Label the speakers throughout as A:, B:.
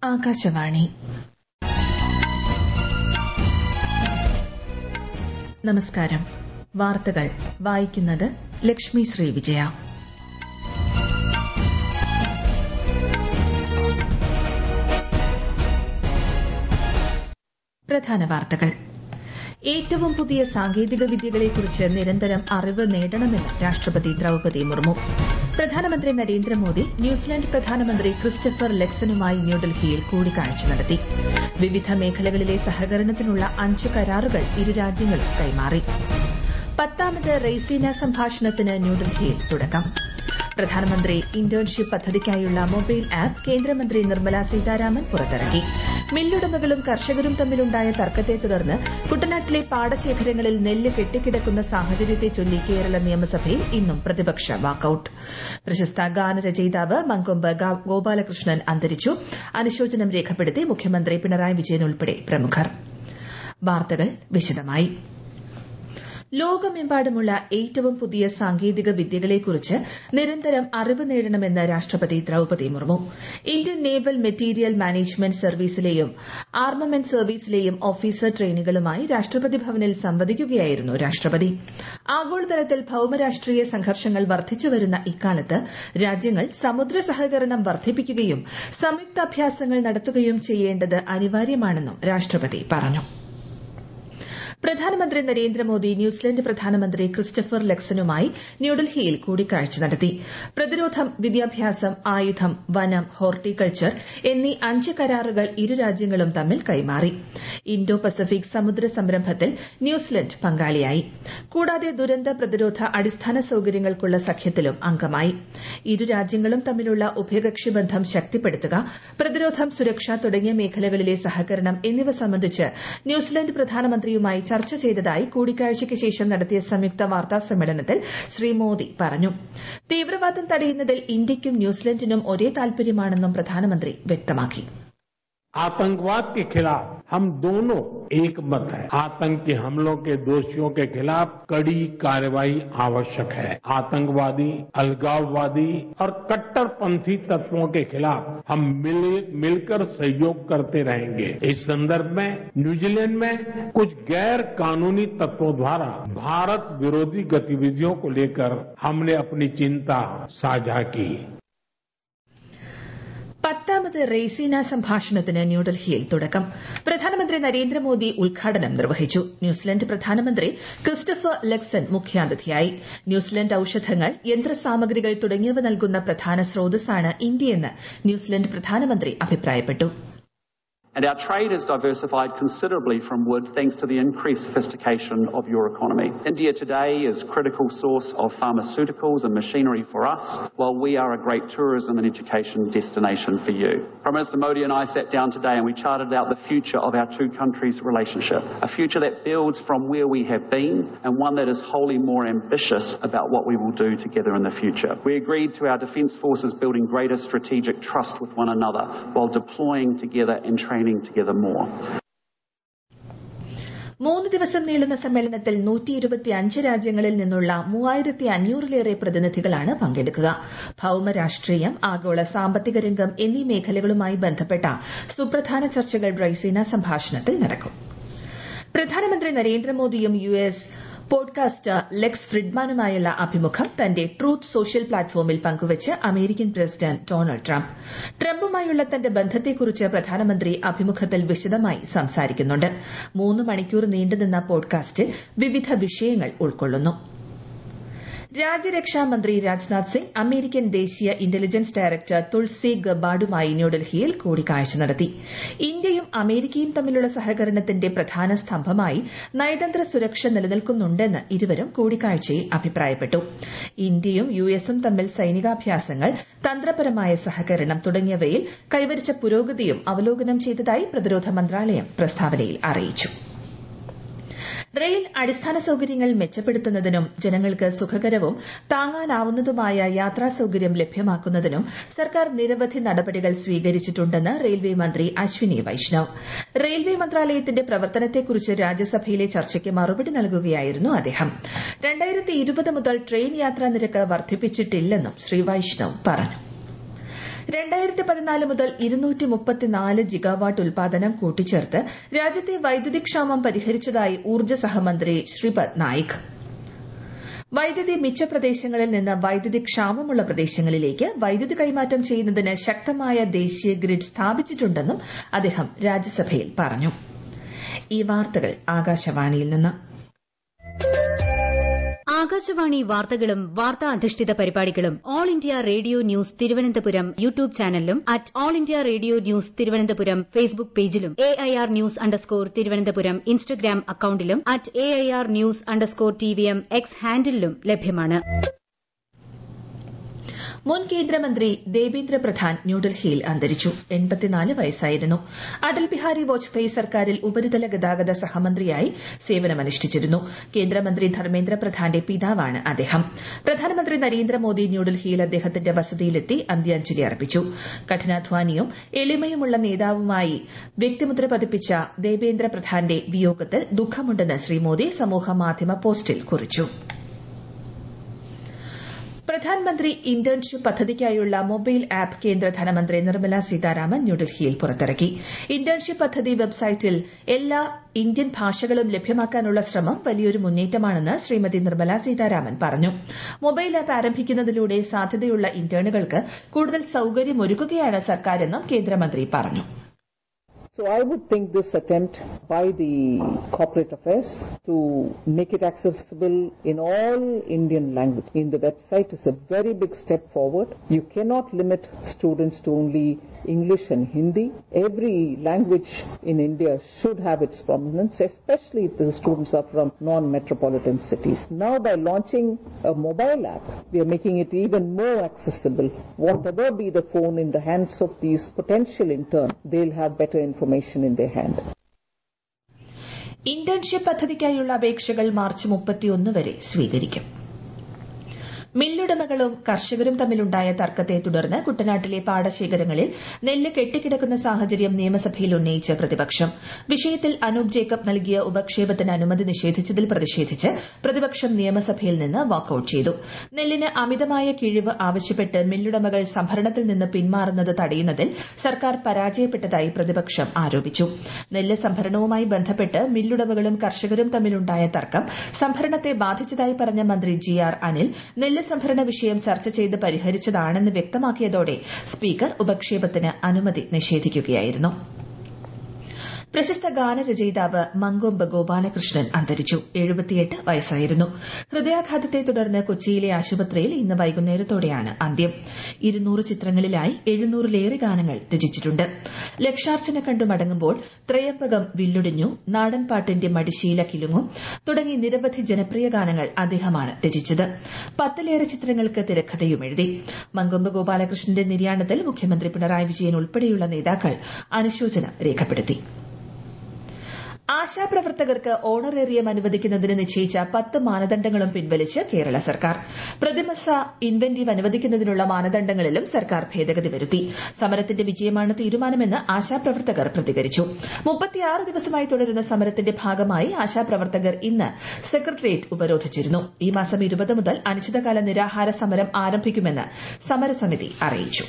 A: ആകാശവാണി നമസ്കാരം വാർത്തകൾ വായിക്കുന്നത് ലക്ഷ്മി ശ്രീ വിജയ പ്രധാന വാർത്തകൾ ഏറ്റവും പുതിയ സാങ്കേതിക വിദ്യകളെക്കുറിച്ച് നിരന്തരം അറിവ് നേടണമെന്ന് രാഷ്ട്രപതി ദ്രൌപതി മുർമു പ്രധാനമന്ത്രി നരേന്ദ്രമോദി ന്യൂസിലൻഡ് പ്രധാനമന്ത്രി ക്രിസ്റ്റഫർ ലെക്സനുമായി ന്യൂഡൽഹിയിൽ കൂടിക്കാഴ്ച നടത്തി വിവിധ മേഖലകളിലെ സഹകരണത്തിനുള്ള അഞ്ച് കരാറുകൾ ഇരു രാജ്യങ്ങളും കൈമാറി പത്താമത് റെയ്സീന സംഭാഷണത്തിന് ന്യൂഡൽഹിയിൽ തുടക്കം പ്രധാനമന്ത്രി ഇന്റേൺഷിപ്പ് പദ്ധതിക്കായുള്ള മൊബൈൽ ആപ്പ് കേന്ദ്രമന്ത്രി നിർമ്മല സീതാരാമൻ പുറത്തിറക്കി മില്ലുടമകളും കർഷകരും തമ്മിലുണ്ടായ തർക്കത്തെ തുടർന്ന് കുട്ടനാട്ടിലെ പാടശേഖരങ്ങളിൽ നെല്ല് കെട്ടിക്കിടക്കുന്ന സാഹചര്യത്തെ ചൊല്ലി കേരള നിയമസഭയിൽ ഇന്നും പ്രതിപക്ഷ വാക്കൌട്ട് പ്രശസ്ത ഗാനരചയിതാവ് മങ്കൊമ്പ് ഗോപാലകൃഷ്ണൻ അന്തരിച്ചു അനുശോചനം രേഖപ്പെടുത്തി മുഖ്യമന്ത്രി പിണറായി വിജയൻ ഉൾപ്പെടെ പ്രമുഖർ വാർത്തകൾ വിശദമായി ലോകമെമ്പാടുമുള്ള ഏറ്റവും പുതിയ സാങ്കേതിക വിദ്യകളെക്കുറിച്ച് നിരന്തരം അറിവ് നേടണമെന്ന് രാഷ്ട്രപതി Draupadi Murmu Indian naval material management സർവീസിലെയും ആർമമെന്റ് സർവീസിലെയും ഓഫീസർ ട്രെയിനികളുമായി രാഷ്ട്രപതി ഭവനിൽ സംവദിക്കുകയായിരുന്നു രാഷ്ട്രപതി ആഗോളതലത്തിൽ ഭൌമരാഷ്ട്രീയ സംഘർഷങ്ങൾ വർദ്ധിച്ചുവരുന്ന ഇക്കാലത്ത് രാജ്യങ്ങൾ സമുദ്ര സഹകരണം വർദ്ധിപ്പിക്കുകയും സംയുക്താഭ്യാസങ്ങൾ നടത്തുകയും ചെയ്യേണ്ടത് അനിവാര്യമാണെന്നും രാഷ്ട്രപതി പറഞ്ഞു പ്രധാനമന്ത്രി നരേന്ദ്രമോദി ന്യൂസിലൻഡ് പ്രധാനമന്ത്രി ക്രിസ്റ്റഫർ ലെക്സനുമായി ന്യൂഡൽഹിയിൽ കൂടിക്കാഴ്ച നടത്തി പ്രതിരോധം വിദ്യാഭ്യാസം ആയുധം വനം ഹോർട്ടിക്കൾച്ചർ എന്നീ അഞ്ച് കരാറുകൾ ഇരു രാജ്യങ്ങളും തമ്മിൽ കൈമാറി ഇൻഡോ പസഫിക് സമുദ്ര സംരംഭത്തിൽ ന്യൂസിലൻഡ് പങ്കാളിയായി കൂടാതെ ദുരന്ത പ്രതിരോധ അടിസ്ഥാന സൌകര്യങ്ങൾക്കുള്ള സഖ്യത്തിലും അംഗമായി ഇരു രാജ്യങ്ങളും തമ്മിലുള്ള ഉഭയകക്ഷി ബന്ധം ശക്തിപ്പെടുത്തുക പ്രതിരോധം സുരക്ഷ തുടങ്ങിയ മേഖലകളിലെ സഹകരണം എന്നിവ സംബന്ധിച്ച് ന്യൂസിലൻഡ് പ്രധാനമന്ത്രിയുമായി ചർച്ച ചെയ്തതായി കൂടിക്കാഴ്ചയ്ക്ക് ശേഷം നടത്തിയ സംയുക്ത വാർത്താ സമ്മേളനത്തിൽ ശ്രീ മോദി പറഞ്ഞു തീവ്രവാദം തടയുന്നതിൽ ഇന്ത്യയ്ക്കും ന്യൂസിലൻഡിനും ഒരേ താൽപര്യമാണെന്നും പ്രധാനമന്ത്രി വ്യക്തമാക്കി
B: आतंकवाद के खिलाफ हम दोनों एक मत हैं आतंक के हमलों के दोषियों के खिलाफ कड़ी कार्रवाई आवश्यक है आतंकवादी अलगाववादी और कट्टरपंथी तत्वों के खिलाफ हम मिल मिलकर सहयोग करते रहेंगे इस संदर्भ में न्यूजीलैंड में कुछ गैर कानूनी तत्वों द्वारा भारत विरोधी गतिविधियों को लेकर हमने अपनी चिंता साझा की
A: പത്താമത് റെയ്സീന സംഭാഷണത്തിന് ന്യൂഡൽഹിയിൽ തുടക്കം പ്രധാനമന്ത്രി നരേന്ദ്രമോദി ഉദ്ഘാടനം നിർവഹിച്ചു ന്യൂസിലൻഡ് പ്രധാനമന്ത്രി ക്രിസ്റ്റഫർ ലെക്സൺ മുഖ്യാതിഥിയായി ന്യൂസിലൻഡ് ഔഷധങ്ങൾ യന്ത്രസാമഗ്രികൾ തുടങ്ങിയവ നൽകുന്ന പ്രധാന സ്രോതസ്സാണ് ഇന്ത്യയെന്ന് ന്യൂസിലൻഡ് പ്രധാനമന്ത്രി അഭിപ്രായപ്പെട്ടു
C: And our trade has diversified considerably from wood thanks to the increased sophistication of your economy. India today is a critical source of pharmaceuticals and machinery for us, while we are a great tourism and education destination for you. Prime Minister Modi and I sat down today and we charted out the future of our two countries' relationship, a future that builds from where we have been and one that is wholly more ambitious about what we will do together in the future. We agreed to our defence forces building greater strategic trust with one another while deploying together and training together more.
A: മൂന്ന് ദിവസം നീളുന്ന സമ്മേളനത്തിൽ നൂറ്റി ഇരുപത്തിയഞ്ച് രാജ്യങ്ങളിൽ നിന്നുള്ള മൂവായിരത്തി അഞ്ഞൂറിലേറെ പ്രതിനിധികളാണ് പങ്കെടുക്കുക ഭൌമരാഷ്ട്രീയം ആഗോള സാമ്പത്തിക രംഗം എന്നീ മേഖലകളുമായി ബന്ധപ്പെട്ട സുപ്രധാന ചർച്ചകൾ റൈസീന സംഭാഷണത്തിൽ നടക്കും പ്രധാനമന്ത്രി നരേന്ദ്രമോദിയും യു എസ് പോഡ്കാസ്റ്റർ ലെക്സ് ഫ്രിഡ്മാനുമായുള്ള അഭിമുഖം തന്റെ ട്രൂത്ത് സോഷ്യൽ പ്ലാറ്റ്ഫോമിൽ പങ്കുവച്ച് അമേരിക്കൻ പ്രസിഡന്റ് ഡൊണാൾഡ് ട്രംപ് ട്രംപുമായുള്ള തന്റെ ബന്ധത്തെക്കുറിച്ച് പ്രധാനമന്ത്രി അഭിമുഖത്തിൽ വിശദമായി സംസാരിക്കുന്നുണ്ട് മൂന്ന് മണിക്കൂർ നീണ്ടുനിന്ന പോഡ്കാസ്റ്റിൽ വിവിധ വിഷയങ്ങൾ ഉൾക്കൊള്ളുന്നു രാജ്യരക്ഷാ മന്ത്രി രാജ്നാഥ് സിംഗ് അമേരിക്കൻ ദേശീയ ഇന്റലിജൻസ് ഡയറക്ടർ തുൾസി ഗബാർഡുമായി ന്യൂഡൽഹിയിൽ കൂടിക്കാഴ്ച നടത്തി ഇന്ത്യയും അമേരിക്കയും തമ്മിലുള്ള സഹകരണത്തിന്റെ പ്രധാന സ്തംഭമായി നയതന്ത്ര സുരക്ഷ നിലനിൽക്കുന്നുണ്ടെന്ന് ഇരുവരും കൂടിക്കാഴ്ചയിൽ അഭിപ്രായപ്പെട്ടു ഇന്ത്യയും യു എസും തമ്മിൽ സൈനികാഭ്യാസങ്ങൾ തന്ത്രപരമായ സഹകരണം തുടങ്ങിയവയിൽ കൈവരിച്ച പുരോഗതിയും അവലോകനം ചെയ്തതായി പ്രതിരോധ മന്ത്രാലയം പ്രസ്താവനയിൽ അറിയിച്ചു റെയിൽ അടിസ്ഥാന സൌകര്യങ്ങൾ മെച്ചപ്പെടുത്തുന്നതിനും ജനങ്ങൾക്ക് സുഖകരവും താങ്ങാനാവുന്നതുമായ യാത്രാ സൌകര്യം ലഭ്യമാക്കുന്നതിനും സർക്കാർ നിരവധി നടപടികൾ സ്വീകരിച്ചിട്ടുണ്ടെന്ന് റെയിൽവേ മന്ത്രി അശ്വിനി വൈഷ്ണവ് റെയിൽവേ മന്ത്രാലയത്തിന്റെ പ്രവർത്തനത്തെക്കുറിച്ച് രാജ്യസഭയിലെ ചർച്ചയ്ക്ക് മറുപടി നൽകുകയായിരുന്നു അദ്ദേഹം മുതൽ ട്രെയിൻ യാത്രാ നിരക്ക് വർദ്ധിപ്പിച്ചിട്ടില്ലെന്നും ശ്രീ വൈഷ്ണവ് പറഞ്ഞു രണ്ടായിരത്തി പതിനാല് മുതൽ ഇരുന്നൂറ്റി മുപ്പത്തിനാല് ജിഗാവാട്ട് ഉൽപാദനം കൂട്ടിച്ചേർത്ത് രാജ്യത്തെ വൈദ്യുതി ക്ഷാമം പരിഹരിച്ചതായി ഊർജ്ജ സഹമന്ത്രി ശ്രീപദ് നായിക് വൈദ്യുതി മിച്ച പ്രദേശങ്ങളിൽ നിന്ന് വൈദ്യുതി ക്ഷാമമുള്ള പ്രദേശങ്ങളിലേക്ക് വൈദ്യുതി കൈമാറ്റം ചെയ്യുന്നതിന് ശക്തമായ ദേശീയ ഗ്രിഡ് സ്ഥാപിച്ചിട്ടുണ്ടെന്നും അദ്ദേഹം രാജ്യസഭയിൽ പറഞ്ഞു ഈ വാർത്തകൾ ആകാശവാണിയിൽ നിന്ന്
D: ആകാശവാണി വാർത്തകളും വാർത്താ അധിഷ്ഠിത പരിപാടികളും All India Radio news Thiruvananthapuram YouTube ചാനലിലും at All India Radio news Thiruvananthapuram Facebook പേജിലും A I R news underscore Thiruvananthapuram Instagram അക്കൌണ്ടിലും at A I R news underscore T V M X ഹാൻഡിലും ലഭ്യമാണ്
A: മുൻ കേന്ദ്രമന്ത്രി ദേവേന്ദ്ര പ്രധാൻ ന്യൂഡൽഹിയിൽ അന്തരിച്ചു എൺപത്തിനാല് വയസ്സായിരുന്നു അടൽ ബിഹാരി വാജ്പേയി സർക്കാരിൽ ഉപരിതല ഗതാഗത സഹമന്ത്രിയായി സേവനമനുഷ്ഠിച്ചിരുന്നു കേന്ദ്രമന്ത്രി ധർമ്മേന്ദ്ര പ്രധാന്റെ പിതാവാണ് അദ്ദേഹം പ്രധാനമന്ത്രി നരേന്ദ്രമോദി ന്യൂഡൽഹിയിൽ അദ്ദേഹത്തിന്റെ വസതിയിലെത്തി അന്ത്യാഞ്ജലി അർപ്പിച്ചു കഠിനാധ്വാനിയും എളിമയുമുള്ള നേതാവുമായി വ്യക്തിമുദ്ര പതിപ്പിച്ച ദേവേന്ദ്ര പ്രധാന്റെ വിയോഗത്തിൽ ദുഃഖമുണ്ടെന്ന് ശ്രീ മോദി സമൂഹമാധ്യമ പോസ്റ്റിൽ കുറിച്ചു പ്രധാൻമന്ത്രി ഇന്റേൺഷിപ്പ് പദ്ധതിക്കായുള്ള മൊബൈൽ ആപ്പ് കേന്ദ്ര ധനമന്ത്രി നിർമ്മല സീതാരാമൻ ന്യൂഡൽഹിയിൽ പുറത്തിറക്കി ഇന്റേൺഷിപ്പ് പദ്ധതി വെബ്സൈറ്റിൽ എല്ലാ ഇന്ത്യൻ ഭാഷകളും ലഭ്യമാക്കാനുള്ള ശ്രമം വലിയൊരു മുന്നേറ്റമാണെന്ന് ശ്രീമതി നിർമ്മല സീതാരാമൻ പറഞ്ഞു മൊബൈൽ ആപ്പ് ആരംഭിക്കുന്നതിലൂടെ സാധ്യതയുള്ള ഇന്റേണുകൾക്ക് കൂടുതൽ സൌകര്യമൊരുക്കുകയാണ് സർക്കാരെന്നും കേന്ദ്രമന്ത്രി പറഞ്ഞു
E: So I would think this attempt by the corporate affairs to make it accessible in all Indian language in the website is a very big step forward. You cannot limit students to only English and Hindi. Every language in India should have its prominence, especially if the students are from non-metropolitan cities. Now by launching a mobile app, we are making it even more accessible. Whatever be the phone in the hands of these potential interns, they'll have better information in their hand.
A: Internship പദ്ധതിക്കായുള്ള അപേക്ഷകൾ March മുപ്പത്തിയൊന്ന് വരെ സ്വീകരിക്കും മില്ലുടമകളും കർഷകരും തമ്മിലുണ്ടായ തർക്കത്തെ തുടർന്ന് കുട്ടനാട്ടിലെ പാടശേഖരങ്ങളിൽ നെല്ല് കെട്ടിക്കിടക്കുന്ന സാഹചര്യം നിയമസഭയിൽ ഉന്നയിച്ച് പ്രതിപക്ഷം വിഷയത്തിൽ അനൂപ് ജേക്കബ് നൽകിയ ഉപക്ഷേപത്തിന് അനുമതി നിഷേധിച്ചതിൽ പ്രതിഷേധിച്ച് പ്രതിപക്ഷം നിയമസഭയിൽ നിന്ന് വാക്കൌട്ട് ചെയ്തു നെല്ലിന് അമിതമായ കിഴിവ് ആവശ്യപ്പെട്ട് മില്ലുടമകൾ സംഭരണത്തിൽ നിന്ന് പിന്മാറുന്നത് തടയുന്നതിൽ സർക്കാർ പരാജയപ്പെട്ടതായി പ്രതിപക്ഷം ആരോപിച്ചു നെല്ല് സംഭരണവുമായി ബന്ധപ്പെട്ട് മില്ലുടമകളും കർഷകരും തമ്മിലുണ്ടായ തർക്കം സംഭരണത്തെ ബാധിച്ചതായി പറഞ്ഞ മന്ത്രി ജി ആർ അനിൽ നെല്ല് സംഭരണ വിഷയം ചർച്ച ചെയ്ത് പരിഹരിച്ചതാണെന്ന് വ്യക്തമാക്കിയതോടെ സ്പീക്കർ ഉപക്ഷേപത്തിന് അനുമതി നിഷേധിക്കുകയായിരുന്നു പ്രശസ്ത ഗാനരചയിതാവ് മങ്കൊമ്പ് ഗോപാലകൃഷ്ണൻ അന്തരിച്ചു എഴുപത്തിയെട്ട് വയസ്സായിരുന്നു ഹൃദയാഘാതത്തെ തുടർന്ന് കൊച്ചിയിലെ ആശുപത്രിയിൽ ഇന്ന് വൈകുന്നേരത്തോടെയാണ് അന്ത്യം ഇരുന്നൂറ് ചിത്രങ്ങളിലായി എഴുന്നൂറിലേറെ ഗാനങ്ങൾ രചിച്ചിട്ടുണ്ട് ലക്ഷാർച്ചന കണ്ടു മടങ്ങുമ്പോൾ ത്രയംബകം വില്ലൊടിഞ്ഞു നാടൻപാട്ടിന്റെ മടിശീല കിലുങ്ങും തുടങ്ങി നിരവധി ജനപ്രിയ ഗാനങ്ങൾ അദ്ദേഹമാണ് രചിച്ചത് പത്തിലേറെ ചിത്രങ്ങൾക്ക് തിരക്കഥയും എഴുതി മങ്കൊമ്പ് ഗോപാലകൃഷ്ണന്റെ നിര്യാണത്തിൽ മുഖ്യമന്ത്രി പിണറായി വിജയൻ ഉൾപ്പെടെയുള്ള നേതാക്കൾ അനുശോചനം രേഖപ്പെടുത്തി ആശാപ്രവർത്തകർക്ക് ഓണറേറിയം അനുവദിക്കുന്നതിന് നിശ്ചയിച്ച പത്ത് മാനദണ്ഡങ്ങളും പിൻവലിച്ച് കേരള സർക്കാർ പ്രതിമസ ഇൻവെന്റീവ് അനുവദിക്കുന്നതിനുള്ള മാനദണ്ഡങ്ങളിലും സർക്കാർ ഭേദഗതി വരുത്തി സമരത്തിന്റെ വിജയമാണ് തീരുമാനമെന്ന് ആശാപ്രവർത്തകർ പ്രതികരിച്ചു മുപ്പത്തിയാറ് ദിവസമായി തുടരുന്ന സമരത്തിന്റെ ഭാഗമായി ആശാപ്രവർത്തകർ ഇന്ന് സെക്രട്ടേറിയറ്റ് ഉപരോധിച്ചിരുന്നു ഈ മാസം ഇരുപത് മുതൽ അനിശ്ചിതകാല നിരാഹാര സമരം ആരംഭിക്കുമെന്ന് സമരസമിതി അറിയിച്ചു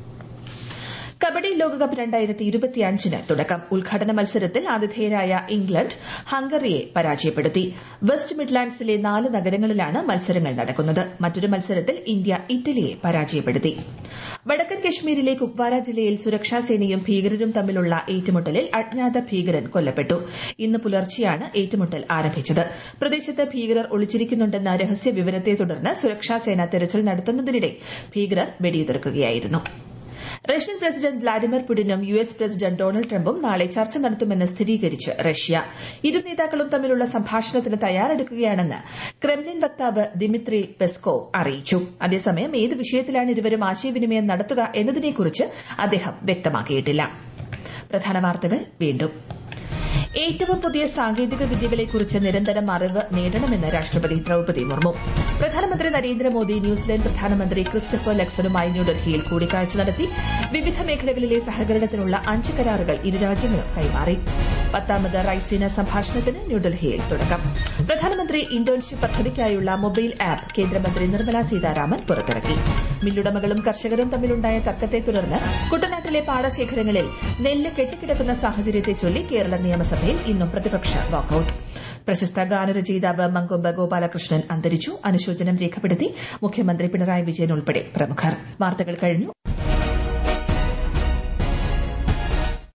A: കബഡി ലോകകപ്പ് രണ്ടായിരത്തി ഇരുപത്തിയഞ്ചിന് തുടക്കം ഉദ്ഘാടന മത്സരത്തിൽ ആതിഥേയരായ ഇംഗ്ലണ്ട് ഹംഗറിയെ പരാജയപ്പെടുത്തി വെസ്റ്റ് മിഡ്ലാൻഡ്സിലെ നാല് നഗരങ്ങളിലാണ് മത്സരങ്ങൾ നടക്കുന്നത് മറ്റൊരു മത്സരത്തിൽ ഇന്ത്യ ഇറ്റലിയെ പരാജയപ്പെടുത്തി വടക്കൻ കശ്മീരിലെ കുപ്വാര ജില്ലയിൽ സുരക്ഷാസേനയും ഭീകരരും തമ്മിലുള്ള ഏറ്റുമുട്ടലിൽ അജ്ഞാത ഭീകരൻ കൊല്ലപ്പെട്ടു ഇന്ന് പുലർച്ചെയാണ് ഏറ്റുമുട്ടൽ ആരംഭിച്ചത് പ്രദേശത്ത് ഭീകരർ ഒളിച്ചിരിക്കുന്നുണ്ടെന്ന രഹസ്യ വിവരത്തെ തുടർന്ന് സുരക്ഷാസേന തെരച്ചിൽ നടത്തുന്നതിനിടെ ഭീകരർ വെടിയുതിർക്കുകയായിരുന്നു റഷ്യൻ പ്രസിഡന്റ് വ്ളാഡിമിർ പുടിനും യു എസ് പ്രസിഡന്റ് ഡൊണാൾഡ് ട്രംപും നാളെ ചർച്ച നടത്തുമെന്ന് സ്ഥിരീകരിച്ച് റഷ്യ ഇരു നേതാക്കളും തമ്മിലുള്ള സംഭാഷണത്തിന് തയ്യാറെടുക്കുകയാണെന്ന് ക്രെംലിൻ വക്താവ് ദിമിത്രി പെസ്കോവ് അറിയിച്ചു അതേസമയം ഏത് വിഷയത്തിലാണ് ഇരുവരും ആശയവിനിമയം നടത്തുക എന്നതിനെക്കുറിച്ച് അദ്ദേഹം വ്യക്തമാക്കിയിട്ടില്ല പ്രധാന വാർത്തകൾ വീണ്ടും ഏറ്റവും പുതിയ സാങ്കേതിക വിദ്യകളെക്കുറിച്ച് നിരന്തരം അറിവ് നേടണമെന്ന് രാഷ്ട്രപതി ദ്രൌപതി മുർമു പ്രധാനമന്ത്രി നരേന്ദ്രമോദി ന്യൂസിലൻഡ് പ്രധാനമന്ത്രി ക്രിസ്റ്റഫർ ലക്സനുമായി ന്യൂഡൽഹിയിൽ കൂടിക്കാഴ്ച നടത്തി വിവിധ മേഖലകളിലെ സഹകരണത്തിനുള്ള അഞ്ച് കരാറുകൾ ഇരു രാജ്യങ്ങളും കൈമാറി പത്താമത് റൈസീന സംഭാഷണത്തിന് ന്യൂഡൽഹിയിൽ തുടക്കം പ്രധാനമന്ത്രി ഇന്റേൺഷിപ്പ് പദ്ധതിക്കായുള്ള മൊബൈൽ ആപ്പ് കേന്ദ്രമന്ത്രി നിർമ്മല സീതാരാമൻ പുറത്തിറക്കി മില്ലുടമകളും കർഷകരും തമ്മിലുണ്ടായ തർക്കത്തെ തുടർന്ന് കുട്ടനാട്ടിലെ പാടശേഖരങ്ങളിൽ നെല്ല് കെട്ടിക്കിടക്കുന്ന സാഹചര്യത്തെ ചൊല്ലി കേരള നിയമസഭയിൽ ഇന്നും പ്രതിപക്ഷ വാക്കൌട്ട് പ്രശസ്ത ഗാനരചയിതാവ് മങ്കൊമ്പ് ഗോപാലകൃഷ്ണൻ അന്തരിച്ചു അനുശോചനം രേഖപ്പെടുത്തി മുഖ്യമന്ത്രി പിണറായി വിജയൻ ഉൾപ്പെടെ പ്രമുഖർ വാർത്തകൾ കഴിഞ്ഞു